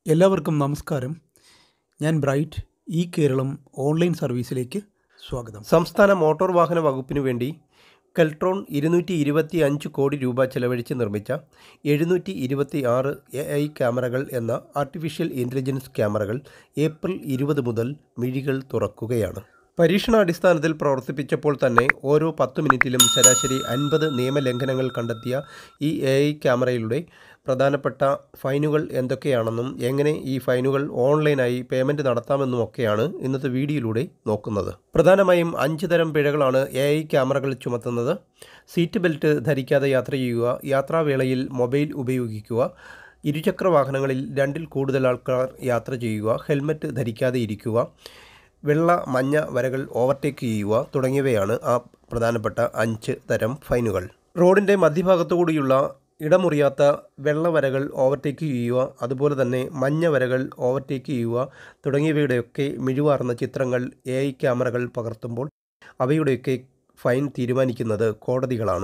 എല്ലാവർക്കും നമസ്കാരം ഞാൻ ബ്രൈറ്റ് ഈ കേരളം ഓൺലൈൻ സർവീസിലേക്ക് സ്വാഗതം സംസ്ഥാന മോട്ടോർ വാഹന വകുപ്പിനു വേണ്ടി കെൽട്രോൺ ഇരുന്നൂറ്റി ഇരുപത്തി അഞ്ച് കോടി രൂപ ചെലവഴിച്ച് നിർമ്മിച്ച എഴുന്നൂറ്റി ഇരുപത്തി ആറ് എ ഐ ക്യാമറകൾ എന്ന ആർട്ടിഫിഷ്യൽ ഇൻ്റലിജൻസ് ക്യാമറകൾ ഏപ്രിൽ ഇരുപത് മുതൽ മിഴികൾ തുറക്കുകയാണ് പരീക്ഷണാടിസ്ഥാനത്തിൽ പ്രവർത്തിപ്പിച്ചപ്പോൾ തന്നെ ഓരോ പത്ത് മിനിറ്റിലും ശരാശരി അൻപത് നിയമലംഘനങ്ങൾ കണ്ടെത്തിയ ഈ എ ഐ ക്യാമറയുടെ പ്രധാനപ്പെട്ട ഫൈനുകൾ എന്തൊക്കെയാണെന്നും എങ്ങനെ ഈ ഫൈനുകൾ ഓൺലൈനായി പേയ്മെൻറ്റ് നടത്താമെന്നുമൊക്കെയാണ് ഇന്നത്തെ വീഡിയോയിലൂടെ നോക്കുന്നത് പ്രധാനമായും അഞ്ച് തരം പിഴകളാണ് എ ഐ ക്യാമറകൾ ചുമത്തുന്നത് സീറ്റ് ബെൽറ്റ് ധരിക്കാതെ യാത്ര ചെയ്യുക യാത്രാവേളയിൽ മൊബൈൽ ഉപയോഗിക്കുക ഇരുചക്ര വാഹനങ്ങളിൽ രണ്ടിൽ കൂടുതൽ ആൾക്കാർ യാത്ര ചെയ്യുക ഹെൽമറ്റ് ധരിക്കാതെ ഇരിക്കുക വെള്ള മഞ്ഞ വരകൾ ഓവർടേക്ക് ചെയ്യുക തുടങ്ങിയവയാണ് ആ പ്രധാനപ്പെട്ട അഞ്ച് തരം ഫൈനുകൾ റോഡിൻ്റെ മധ്യഭാഗത്തുകൂടിയുള്ള ഇടമുറിയാത്ത വെള്ള വരകൾ ഓവർടേക്ക് ചെയ്യുക അതുപോലെ തന്നെ മഞ്ഞ വരകൾ ഓവർടേക്ക് ചെയ്യുക തുടങ്ങിയവയുടെയൊക്കെ മിഴിവാർന്ന ചിത്രങ്ങൾ എ ഐ ക്യാമറകൾ പകർത്തുമ്പോൾ അവയുടെയൊക്കെ ഫൈൻ തീരുമാനിക്കുന്നത് കോടതികളാണ്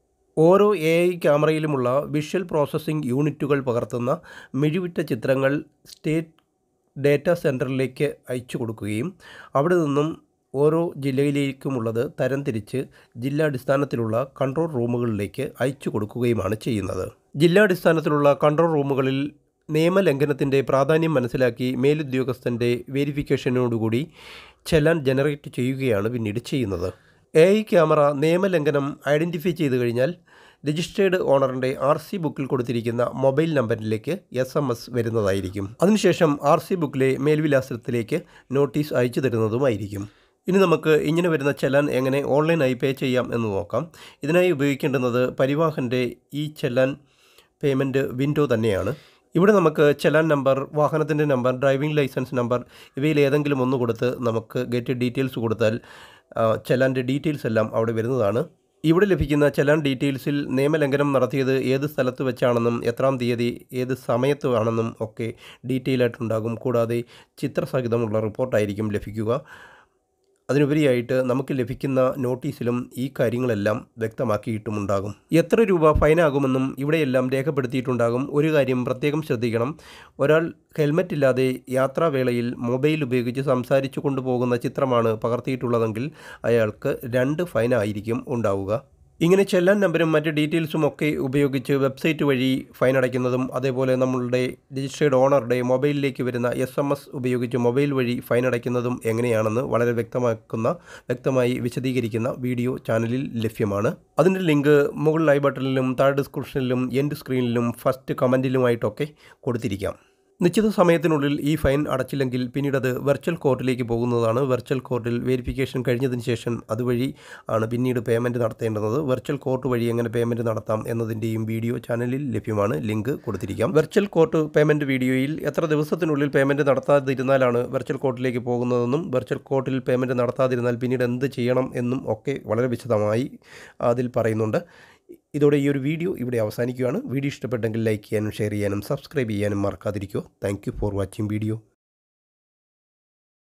ഓരോ എ ഐ ക്യാമറയിലുമുള്ള വിഷ്വൽ പ്രോസസ്സിംഗ് യൂണിറ്റുകൾ പകർത്തുന്ന മിഴിവിറ്റ ചിത്രങ്ങൾ സ്റ്റേറ്റ് ഡേറ്റാ സെൻറ്ററിലേക്ക് അയച്ചു കൊടുക്കുകയും അവിടെ നിന്നും ഓരോ ജില്ലയിലേക്കുമുള്ളത് തരംതിരിച്ച് ജില്ലാടിസ്ഥാനത്തിലുള്ള കൺട്രോൾ റൂമുകളിലേക്ക് അയച്ചു കൊടുക്കുകയുമാണ് ചെയ്യുന്നത് ജില്ലാടിസ്ഥാനത്തിലുള്ള കൺട്രോൾ റൂമുകളിൽ നിയമലംഘനത്തിൻ്റെ പ്രാധാന്യം മനസ്സിലാക്കി മേലുദ്യോഗസ്ഥൻ്റെ വേരിഫിക്കേഷനോടുകൂടി ചെല്ലാൻ ജനറേറ്റ് ചെയ്യുകയാണ് പിന്നീട് ചെയ്യുന്നത് എ ഐ ക്യാമറ നിയമലംഘനം ഐഡൻറ്റിഫൈ ചെയ്തു കഴിഞ്ഞാൽ രജിസ്റ്റേർഡ് ഓണറിൻ്റെ ആർ സി ബുക്കിൽ കൊടുത്തിരിക്കുന്ന മൊബൈൽ നമ്പറിലേക്ക് എസ് എം എസ് വരുന്നതായിരിക്കും അതിനുശേഷം ആർ സി ബുക്കിലെ മേൽവിലാസത്തിലേക്ക് നോട്ടീസ് അയച്ചു തരുന്നതുമായിരിക്കും ഇനി നമുക്ക് ഇങ്ങനെ വരുന്ന ചെല്ലാൻ എങ്ങനെ ഓൺലൈനായി പേ ചെയ്യാം എന്ന് നോക്കാം ഇതിനായി ഉപയോഗിക്കേണ്ടുന്നത് പരിവാഹൻ്റെ ഈ ചെല്ലാൻ പേയ്മെൻറ്റ് വിൻഡോ തന്നെയാണ് ഇവിടെ നമുക്ക് ചെലാൻ നമ്പർ വാഹനത്തിൻ്റെ നമ്പർ ഡ്രൈവിംഗ് ലൈസൻസ് നമ്പർ ഇവയിൽ ഏതെങ്കിലും ഒന്ന് കൊടുത്ത് നമുക്ക് ഗെറ്റ് ഡീറ്റെയിൽസ് കൊടുത്താൽ ചെലാൻ്റെ ഡീറ്റെയിൽസ് എല്ലാം അവിടെ വരുന്നതാണ് ഇവിടെ ലഭിക്കുന്ന ചെലാൻ ഡീറ്റെയിൽസിൽ നിയമലംഘനം നടത്തിയത് ഏത് സ്ഥലത്ത് വെച്ചാണെന്നും എത്രാം തീയതി ഏത് സമയത്ത് ആണെന്നും ഒക്കെ ഡീറ്റെയിൽ ആയിട്ടുണ്ടാകും കൂടാതെ ചിത്രസഹിതമുള്ള റിപ്പോർട്ടായിരിക്കും ലഭിക്കുക അതിനുപരിയായിട്ട് നമുക്ക് ലഭിക്കുന്ന നോട്ടീസിലും ഈ കാര്യങ്ങളെല്ലാം വ്യക്തമാക്കിയിട്ടുമുണ്ടാകും എത്ര രൂപ ഫൈനാകുമെന്നും ഇവിടെയെല്ലാം രേഖപ്പെടുത്തിയിട്ടുണ്ടാകും ഒരു കാര്യം പ്രത്യേകം ശ്രദ്ധിക്കണം ഒരാൾ ഹെൽമറ്റ് ഇല്ലാതെ യാത്രാവേളയിൽ മൊബൈൽ ഉപയോഗിച്ച് സംസാരിച്ചു കൊണ്ടുപോകുന്ന ചിത്രമാണ് പകർത്തിയിട്ടുള്ളതെങ്കിൽ അയാൾക്ക് രണ്ട് ഫൈനായിരിക്കും ഉണ്ടാവുക ഇങ്ങനെ ചെല്ലാൻ നമ്പരും മറ്റ് ഡീറ്റെയിൽസും ഒക്കെ ഉപയോഗിച്ച് വെബ്സൈറ്റ് വഴി ഫൈൻ അടയ്ക്കുന്നതും അതേപോലെ നമ്മളുടെ രജിസ്റ്റേർഡ് ഓണറുടെ മൊബൈലിലേക്ക് വരുന്ന എസ് എം എസ് ഉപയോഗിച്ച് മൊബൈൽ വഴി ഫൈൻ അടയ്ക്കുന്നതും എങ്ങനെയാണെന്ന് വളരെ വ്യക്തമാക്കുന്ന വ്യക്തമായി വിശദീകരിക്കുന്ന വീഡിയോ ചാനലിൽ ലഭ്യമാണ് അതിൻ്റെ ലിങ്ക് മുകളിൽ ഐ ബട്ടണിലും താഴെ ഡിസ്ക്രിപ്ഷനിലും എൻഡ് സ്ക്രീനിലും ഫസ്റ്റ് കമൻറ്റിലുമായിട്ടൊക്കെ കൊടുത്തിരിക്കാം നിശ്ചിത സമയത്തിനുള്ളിൽ ഈ ഫൈൻ അടച്ചില്ലെങ്കിൽ പിന്നീട് അത് വെർച്വൽ കോർട്ടിലേക്ക് പോകുന്നതാണ് വെർച്വൽ കോർട്ടിൽ വെരിഫിക്കേഷൻ കഴിഞ്ഞതിന് ശേഷം അതുവഴി ആണ് പിന്നീട് പേയ്മെൻറ്റ് നടത്തേണ്ടത് വെർച്വൽ കോർട്ട് വഴി എങ്ങനെ പേയ്മെൻറ്റ് നടത്താം എന്നതിൻ്റെയും വീഡിയോ ചാനലിൽ ലഭ്യമാണ് ലിങ്ക് കൊടുത്തിരിക്കാം വെർച്വൽ കോർട്ട് പേയ്മെൻറ്റ് വീഡിയോയിൽ എത്ര ദിവസത്തിനുള്ളിൽ പേയ്മെൻറ്റ് നടത്താതിരുന്നാലാണ് വെർച്വൽ കോർട്ടിലേക്ക് പോകുന്നതെന്നും വെർച്വൽ കോർട്ടിൽ പേയ്മെൻറ്റ് നടത്താതിരുന്നാൽ പിന്നീട് എന്ത് ചെയ്യണം എന്നും ഒക്കെ വളരെ വിശദമായി അതിൽ പറയുന്നുണ്ട് ഇതോടെ ഈ ഒരു വീഡിയോ ഇവിടെ അവസാനിക്കുകയാണ് വീഡിയോ ഇഷ്ടപ്പെട്ടെങ്കിൽ ലൈക്ക് ചെയ്യാനും ഷെയർ ചെയ്യാനും സബ്സ്ക്രൈബ് ചെയ്യാനും മറക്കാതിരിക്കുക താങ്ക് ഫോർ വാച്ചിങ് വീഡിയോ